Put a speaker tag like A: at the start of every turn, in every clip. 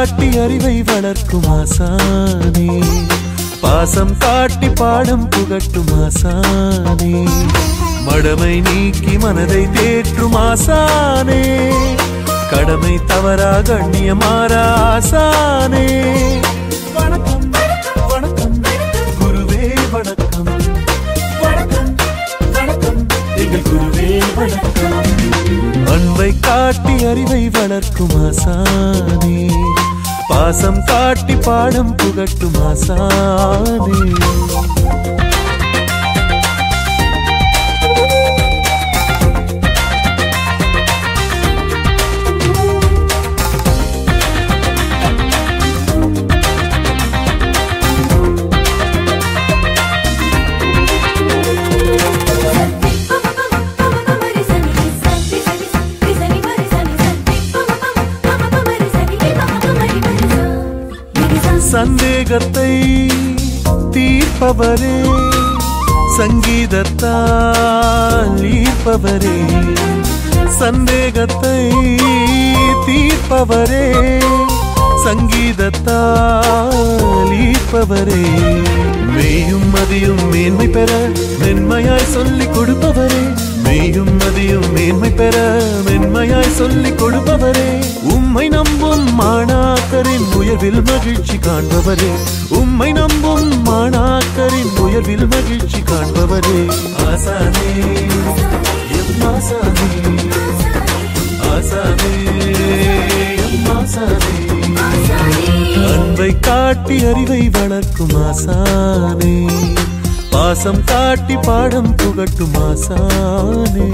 A: காட்டி அறிவை வளர்க்கும் ஆசானே பாசம் காட்டி பாடம் புகட்டும் ஆசானே மடமை நீக்கி மனதை தேற்றும் ஆசானே கடமை தவறா கண்ணியமாறா ஆசானே வணக்கம் வணக்கம் குருவே வணக்கம் வணக்கம் வணக்கம் எங்கள் குருவே வணக்கம் அன்பை காட்டி அறிவை வளர்க்கும் ஆசானே பாசம் காட்டி பாடம் புகட்டும் ஆசானே சந்தேகத்தை தீர்ப்பவரே சங்கீதத்தால் ஈர்ப்பவரே சந்தேகத்தை தீர்ப்பவரே சங்கீதத்தால் ஈர்ப்பவரே மெய்யும் மதியும் மேன்மை பெற மென்மையாய் சொல்லிக் கொடுப்பவரே மெய்யும் மதியும் மேன்மை பெற மென்மையாய் சொல்லிக் கொடுப்பவரே உம்மை நம்பும் மாணாக்கரின் உயர்வில் மகிழ்ச்சி காண்பவரே உம்மை நம்பும் மாணாக்கரின் உயர்வில் மகிழ்ச்சி காண்பவரே ஆசானே எம் ஆசானே ஆசானே எம் ஆசானே அன்பை காட்டி அறிவை வளர்க்கும் ஆசானே பாசம் காட்டி பாடம் புகட்டும் ஆசானே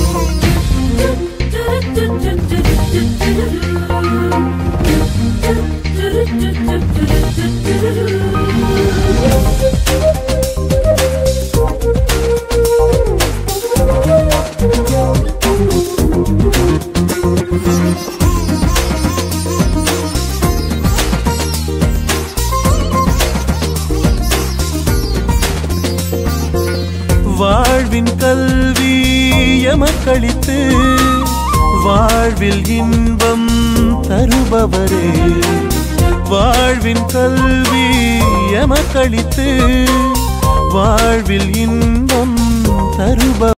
A: வாழ்வின் கல்வி எமக்களித்து வாழ்வில் இன்பம் தருபவரே வாழ்வின் கல்வி எமக்களித்து வாழ்வில் இன்பம் தருப